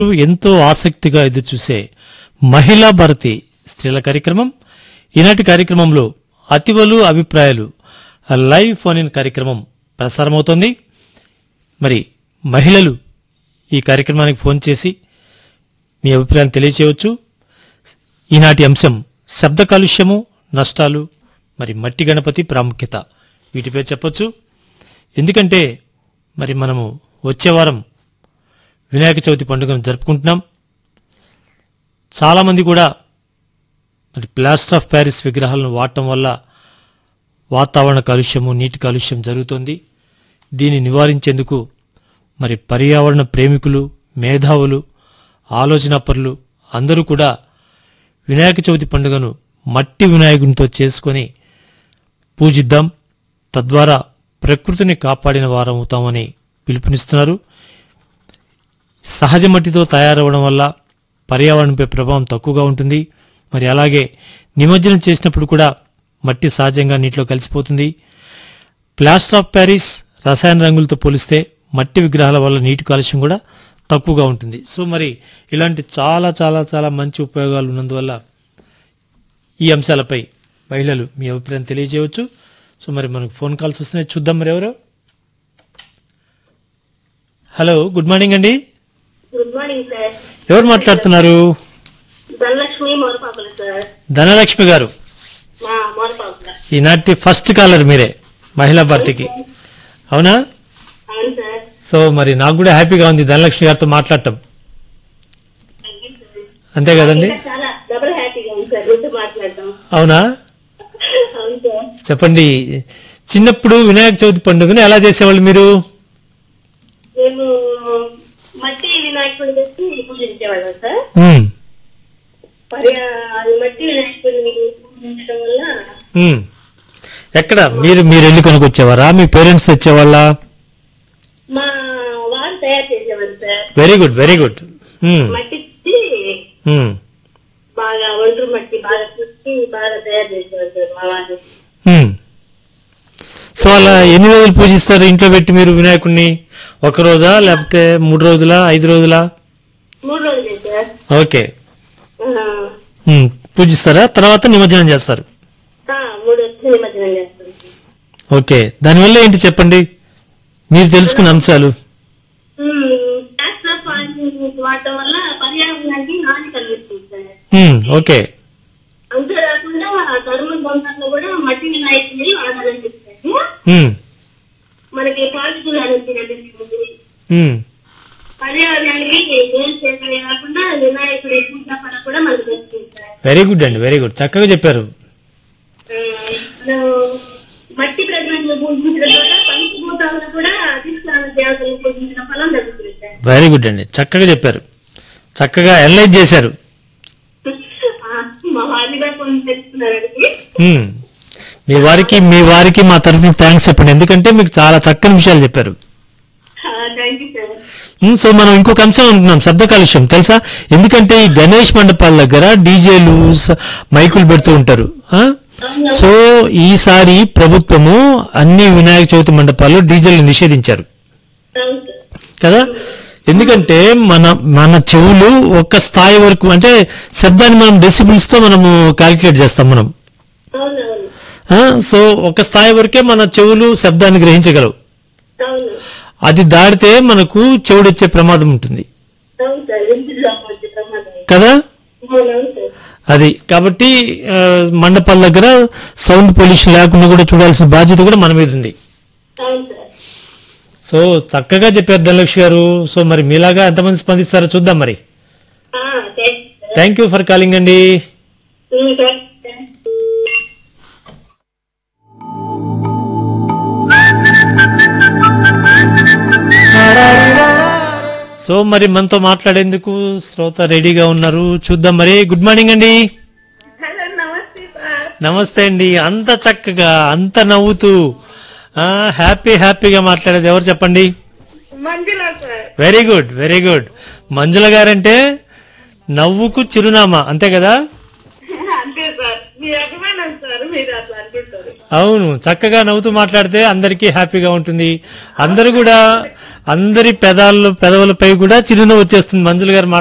ఎంతో ఆసక్తిగా ఎదురుచూసే మహిళా భారతి స్త్రీల కార్యక్రమం ఈనాటి కార్యక్రమంలో అతివలు అభిప్రాయాలు లైవ్ ఫోన్ ఇన్ కార్యక్రమం ప్రసారమవుతోంది మరి మహిళలు ఈ కార్యక్రమానికి ఫోన్ చేసి మీ అభిప్రాయాలు తెలియచేయవచ్చు ఈనాటి అంశం శబ్ద కాలుష్యము నష్టాలు మరి మట్టి గణపతి ప్రాముఖ్యత వీటిపై చెప్పొచ్చు ఎందుకంటే మరి మనము వచ్చే వారం వినాయక చవితి పండుగను జరుపుకుంటున్నాం చాలామంది కూడా మరి ప్లాస్టర్ ఆఫ్ ప్యారిస్ విగ్రహాలను వాడటం వల్ల వాతావరణ కాలుష్యము నీటి కాలుష్యం జరుగుతోంది దీన్ని నివారించేందుకు మరి పర్యావరణ ప్రేమికులు మేధావులు ఆలోచనాపరులు అందరూ కూడా వినాయక చవితి పండుగను మట్టి వినాయకునితో చేసుకొని పూజిద్దాం తద్వారా ప్రకృతిని కాపాడిన వారం అవుతామని పిలుపునిస్తున్నారు సహజ మట్టితో తయారవడం వల్ల పర్యావరణంపై ప్రభావం తక్కువగా ఉంటుంది మరి అలాగే నిమజ్జనం చేసినప్పుడు కూడా మట్టి సహజంగా నీటిలో కలిసిపోతుంది ప్లాస్టర్ ఆఫ్ ప్యారిస్ రసాయన రంగులతో పోలిస్తే మట్టి విగ్రహాల వల్ల నీటి కాలుష్యం కూడా తక్కువగా ఉంటుంది సో మరి ఇలాంటి చాలా చాలా చాలా మంచి ఉపయోగాలు ఉన్నందువల్ల ఈ అంశాలపై మహిళలు మీ అభిప్రాయం తెలియజేయవచ్చు సో మరి మనకు ఫోన్ కాల్స్ వస్తున్నాయి చూద్దాం మరి ఎవరు హలో గుడ్ మార్నింగ్ అండి గుడ్ మార్నింగ్ సార్ ఎవరు మాట్లాడుతున్నారు ధనలక్ష్మి మోరపాకుల సార్ ధనలక్ష్మి గారు మా మోరపాకుల ఈనాటి ఫస్ట్ కాలర్ మీరే మహిళా భారతికి అవునా అవును సార్ సో మరి నాకు కూడా హ్యాపీగా ఉంది ధనలక్ష్మి గారితో మాట్లాడటం అంతే కదండి ఇంకా చాలా డబుల్ హ్యాపీగా ఉంది సార్ గుర్తు మాట్లాడటం అవునా అవును సార్ చెప్పండి చిన్నప్పుడు వినాయక చవితి పండుగను ఎలా చేసేవాళ్ళు మీరు మేము మట్టి వినాయకుడిని తెచ్చి పూజించేవాళ్ళం సార్ ఉమ్, పర్యా అది మట్టి వినాయకుడిని పూజించడం వల్ల ఉమ్. ఎక్కడ మీరు మీరు వెళ్ళి కొనుక్కొచ్చేవారా మీ పేరెంట్స్ తెచ్చేవాళ్ళ మా వారు తయారు చేసేవారు sir very good very good um, మట్టి ఇచ్చి ఉమ్, బాగా ఒండ్రు మట్టి బాగా పుట్టి బాగా తయారు చేసేవారు సార్ మా వారు ఉమ్. సో అలా ఎన్ని రోజులు పూజిస్తారు ఇంట్లో పెట్టి మీరు వినాయకుడిని ఒక రోజా లేకపోతే మూడు రోజులా ఐదు రోజులా మూడు రోజులే సార్ ఓకే ఆ, ఉమ్, పూజిస్తారా తర్వాత నిమజ్జనం చేస్తారు ఆ, మూడు వచ్చి నిమజ్జనం చేస్తాం సార్ ఓకే దానివల్ల ఏంటి చెప్పండి మీరు తెలుసుకున్న అంశాలు ప్లాస్టర్ వాడటం వల్ల పర్యావరణానికి హాని కలుగుతుంది సార్ ఉమ్, ఓకే అంతేకాకుండా ధర్మ బొంతల్లో కూడా మట్టి వినాయకుని వాడాలని చెప్తారు ఉమ్, మనకి పాజిటివ్ ఎనర్జీ లభిస్తుంది ఉమ్, పర్యావరణానికి మేలు చేసే కాకుండా వినాయకుడి పూజ ఫలం కూడా మనకు వస్తుంది సార్ వెరీ గుడ్ అండి వెరీ గుడ్ చక్కగా చెప్పారు ఆ, మనం మట్టి ప్రజలను పూజించడం ద్వారా పంచభూతాలను కూడా అధిష్టాన దేవతలను పూజించడం ఫలం లభిస్తుంది సార్ వెరీ గుడ్ అండి చక్కగా చెప్పారు చక్కగా అనలైజ్ చేశారు ఆ, మా వారిని కూడా కొంచెం తెలుసుకున్నారండి ఉమ్, మీ వారికి మీ వారికి మా తరఫున థ్యాంక్స్ చెప్పండి ఎందుకంటే మీకు చాలా చక్కని విషయాలు చెప్పారు thank you sir um, so మనం ఇంకొక అంశం ఉంటున్నాం శబ్ద కాలుష్యం తెలుసా ఎందుకంటే ఈ గణేష్ మండపాల దగ్గర డీజేలు స- మైకులు పెడుతూ ఉంటారు ఆ? సో ఈసారి ప్రభుత్వము అన్ని వినాయక చవితి మండపాల్లో డీజేలు నిషేధించారు అవును సార్ కదా ఎందుకంటే మన మన చెవులు ఒక స్థాయి వరకు అంటే శబ్దాన్ని మనం డెసిబుల్స్ తో మనము క్యాలిక్యులేట్ చేస్తాం మనం అవునవును ఆ, సో ఒక స్థాయి వరకే మన చెవులు శబ్దాన్ని గ్రహించగలవు అవును అది దాటితే మనకు చెవుడొచ్చే ప్రమాదం ఉంటుంది అవును సార్ వింటుల్లో వచ్చే ప్రమాదం కదా అవునవును సార్ అది కాబట్టి ఆ, మండపాల దగ్గర సౌండ్ పొల్యూషన్ లేకుండా కూడా చూడాల్సిన బాధ్యత కూడా మన మీద ఉంది అవును సార్ సో చక్కగా చెప్పారు ధనలక్ష్మి గారు సో మరి మీలాగా ఎంతమంది స్పందిస్తారో చూద్దాం మరి ఆ, thanks sir. Thank you for calling అండి ఉమ్, థాంక్స్ సార్. సో మరి మనతో మాట్లాడేందుకు శ్రోత రెడీగా ఉన్నారు చూద్దాం మరి గుడ్ మార్నింగ్ అండి హలో నమస్తే సార్ నమస్తే అండి అంత చక్కగా అంత నవ్వుతూ ఆ, హ్యాపీ హ్యాపీగా మాట్లాడేది ఎవరు చెప్పండి Manjula sir very good very good Manjula గారంటే నవ్వుకు చిరునామా అంతే కదా అంతే సార్ మీ అభిమానం సార్ మీరు అట్లా అంటుంటారు అవును చక్కగా నవ్వుతూ మాట్లాడితే అందరికీ హ్యాపీగా ఉంటుంది అందరూ కూడా అందరి పెదాల్లో పెదవులపై కూడా చిరునవ్వు వచ్చేస్తుంది మంజుల గారు